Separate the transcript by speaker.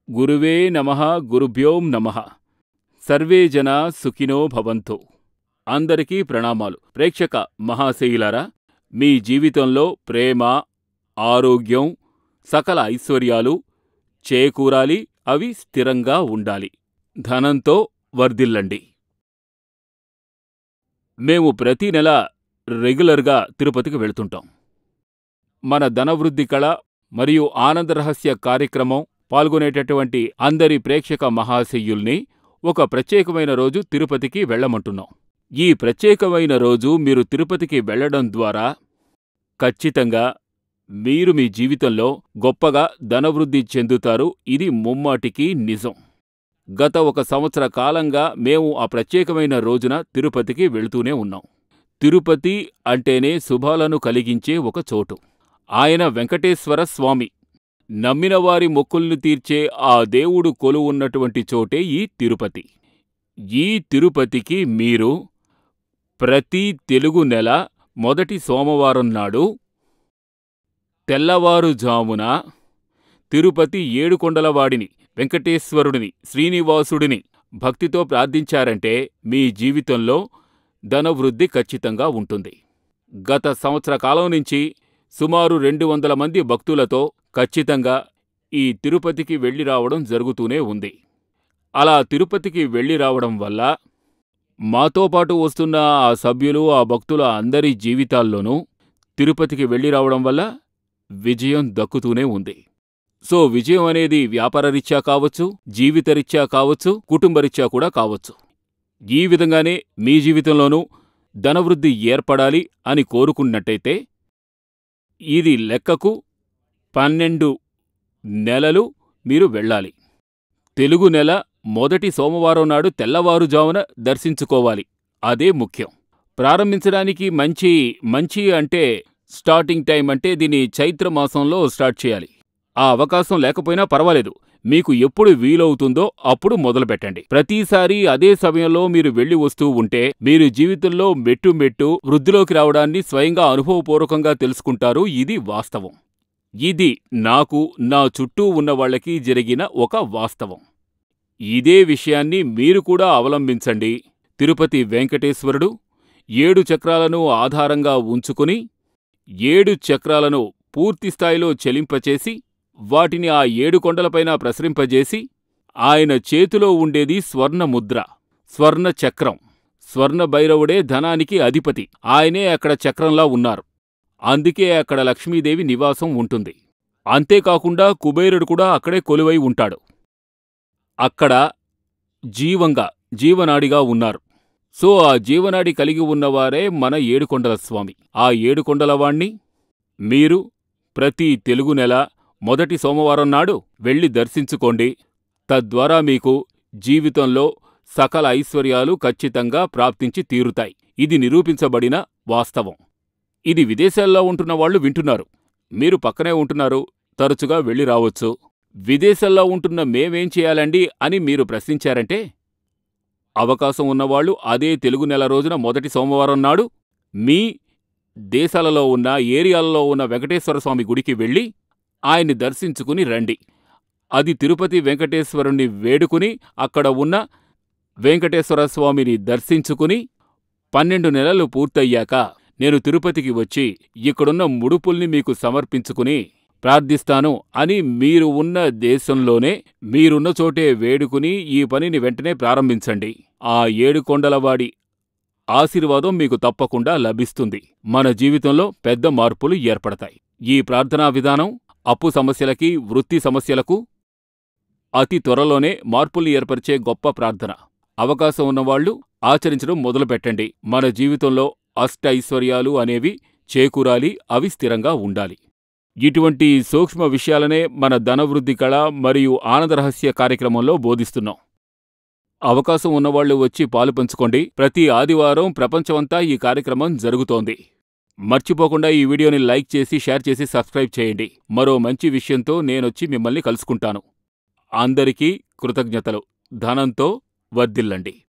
Speaker 1: గురువే నమః గురుభ్యోం నమః సర్వే జన సుఖినో భవంతు అందరికీ ప్రణామాలు ప్రేక్షక మహాశయులారా మీ జీవితంలో ప్రేమ ఆరోగ్యం సకల ఐశ్వర్యాలు చేకూరాలి అవి స్థిరంగా ఉండాలి ధనంతో వర్ధిల్లండి మేము ప్రతి నెల రెగ్యులర్గా తిరుపతికి వెళ్తుంటాం మన ధనవృద్ధి కళ మరియు ఆనంద రహస్య కార్యక్రమం పాల్గొనేటటువంటి అందరి ప్రేక్షక మహాశయ్యుల్ని ఒక ప్రత్యేకమైన రోజు తిరుపతికి వెళ్ళమంటున్నాం ఈ ప్రత్యేకమైన రోజు మీరు తిరుపతికి వెళ్ళడం ద్వారా ఖచ్చితంగా మీరు మీ జీవితంలో గొప్పగా ధనవృద్ధి చెందుతారు ఇది ముమ్మాటికి నిజం గత ఒక సంవత్సర కాలంగా మేము ఆ ప్రత్యేకమైన రోజున తిరుపతికి వెళుతూనే ఉన్నాం తిరుపతి అంటేనే శుభాలను కలిగించే ఒక చోటు ఆయన వెంకటేశ్వర స్వామి నమ్మిన వారి మొక్కుల్ని తీర్చే ఆ దేవుడు కొలువున్నటువంటి చోటే ఈ తిరుపతి ఈ తిరుపతికి మీరు ప్రతి తెలుగు నెల మొదటి సోమవారం నాడు తెల్లవారుజామున తిరుపతి ఏడుకొండలవాడిని వెంకటేశ్వరుడిని శ్రీనివాసుడిని భక్తితో ప్రార్థించారంటే మీ జీవితంలో ధనవృద్ధి ఖచ్చితంగా ఉంటుంది గత సంవత్సర కాలం నుంచి సుమారు రెండు వందల మంది భక్తులతో ఖచ్చితంగా ఈ తిరుపతికి వెళ్ళి రావడం జరుగుతూనే ఉంది అలా తిరుపతికి వెళ్ళి రావడం వల్ల మాతో పాటు వస్తున్న ఆ సభ్యులు ఆ భక్తుల అందరి జీవితాల్లోనూ తిరుపతికి వెళ్ళి రావడం వల్ల విజయం దక్కుతూనే ఉంది సో విజయం అనేది వ్యాపారరీత్యా కావచ్చు జీవితరీత్యా కావచ్చు కుటుంబరీత్యా కూడా కావచ్చు ఈ విధంగానే మీ జీవితంలోనూ ధనవృద్ధి ఏర్పడాలి అని కోరుకున్నట్టయితే ఇది లెక్కకు పన్నెండు నెలలు మీరు వెళ్ళాలి తెలుగు నెల మొదటి సోమవారం నాడు తెల్లవారుజామున దర్శించుకోవాలి అదే ముఖ్యం ప్రారంభించడానికి మంచి మంచి అంటే స్టార్టింగ్ టైం అంటే దీన్ని చైత్ర మాసంలో స్టార్ట్ చేయాలి ఆ అవకాశం లేకపోయినా పర్వాలేదు మీకు ఎప్పుడు వీలవుతుందో అప్పుడు మొదలుపెట్టండి ప్రతిసారి అదే సమయంలో మీరు వెళ్ళి వస్తూ ఉంటే మీరు జీవితంలో మెట్టు మెట్టు వృద్ధిలోకి రావడాన్ని స్వయంగా అనుభవపూర్వకంగా తెలుసుకుంటారు ఇది వాస్తవం ఇది నాకు నా చుట్టూ ఉన్న వాళ్ళకి జరిగిన ఒక వాస్తవం ఇదే విషయాన్ని మీరు కూడా అవలంబించండి తిరుపతి వెంకటేశ్వరుడు ఏడు చక్రాలను ఆధారంగా ఉంచుకుని ఏడు చక్రాలను పూర్తిస్థాయిలో చెలింపచేసి వాటిని ఆ ఏడు కొండలపైన ప్రసరింపజేసి ఆయన చేతిలో ఉండేది స్వర్ణ ముద్ర స్వర్ణ చక్రం స్వర్ణ భైరవుడే ధనానికి అధిపతి ఆయనే అక్కడ చక్రంలా ఉన్నారు అందుకే అక్కడ లక్ష్మీదేవి నివాసం ఉంటుంది అంతేకాకుండా కుబేరుడు కూడా అక్కడే కొలువై ఉంటాడు అక్కడ జీవంగా జీవనాడిగా ఉన్నారు సో ఆ జీవనాడి కలిగి ఉన్నవారే మన ఏడుకొండల స్వామి ఆ ఏడుకొండలవాణ్ణి మీరు ప్రతి తెలుగు నెల మొదటి సోమవారం నాడు వెళ్ళి దర్శించుకోండి తద్వారా మీకు జీవితంలో సకల ఐశ్వర్యాలు ఖచ్చితంగా ప్రాప్తించి తీరుతాయి ఇది నిరూపించబడిన వాస్తవం ఇది విదేశాల్లో ఉంటున్న వాళ్ళు వింటున్నారు మీరు పక్కనే ఉంటున్నారు తరచుగా వెళ్ళి రావచ్చు విదేశాల్లో ఉంటున్న మేమేం చేయాలండి అని మీరు ప్రశ్నించారంటే అవకాశం ఉన్నవాళ్లు అదే తెలుగు నెల రోజున మొదటి సోమవారం నాడు మీ దేశాలలో ఉన్న ఏరియాలలో ఉన్న వెంకటేశ్వర స్వామి గుడికి వెళ్ళి ఆయన్ని దర్శించుకుని రండి అది తిరుపతి వెంకటేశ్వరుణ్ణి వేడుకుని అక్కడ ఉన్న వెంకటేశ్వర స్వామిని దర్శించుకుని పన్నెండు నెలలు పూర్తయ్యాక నేను తిరుపతికి వచ్చి ఇక్కడున్న ముడుపుల్ని మీకు సమర్పించుకుని ప్రార్థిస్తాను అని మీరు ఉన్న దేశంలోనే మీరున్న చోటే వేడుకుని ఈ పనిని వెంటనే ప్రారంభించండి ఆ ఏడుకొండలవాడి ఆశీర్వాదం మీకు తప్పకుండా లభిస్తుంది మన జీవితంలో పెద్ద మార్పులు ఏర్పడతాయి ఈ ప్రార్థనా విధానం అప్పు సమస్యలకి వృత్తి సమస్యలకు అతి త్వరలోనే మార్పులు ఏర్పరిచే గొప్ప ప్రార్థన అవకాశం ఉన్నవాళ్లు ఆచరించడం మొదలుపెట్టండి మన జీవితంలో అష్ట ఐశ్వర్యాలు అనేవి చేకూరాలి అవి స్థిరంగా ఉండాలి ఇటువంటి సూక్ష్మ విషయాలనే మన ధనవృద్ధి కళ మరియు ఆనందరహస్య కార్యక్రమంలో బోధిస్తున్నాం అవకాశం ఉన్నవాళ్లు వచ్చి పాలు పంచుకోండి ప్రతి ఆదివారం ప్రపంచమంతా ఈ కార్యక్రమం జరుగుతోంది మర్చిపోకుండా ఈ వీడియోని లైక్ చేసి షేర్ చేసి సబ్స్క్రైబ్ చేయండి మరో మంచి విషయంతో నేనొచ్చి మిమ్మల్ని కలుసుకుంటాను అందరికీ కృతజ్ఞతలు ధనంతో వర్ధిల్లండి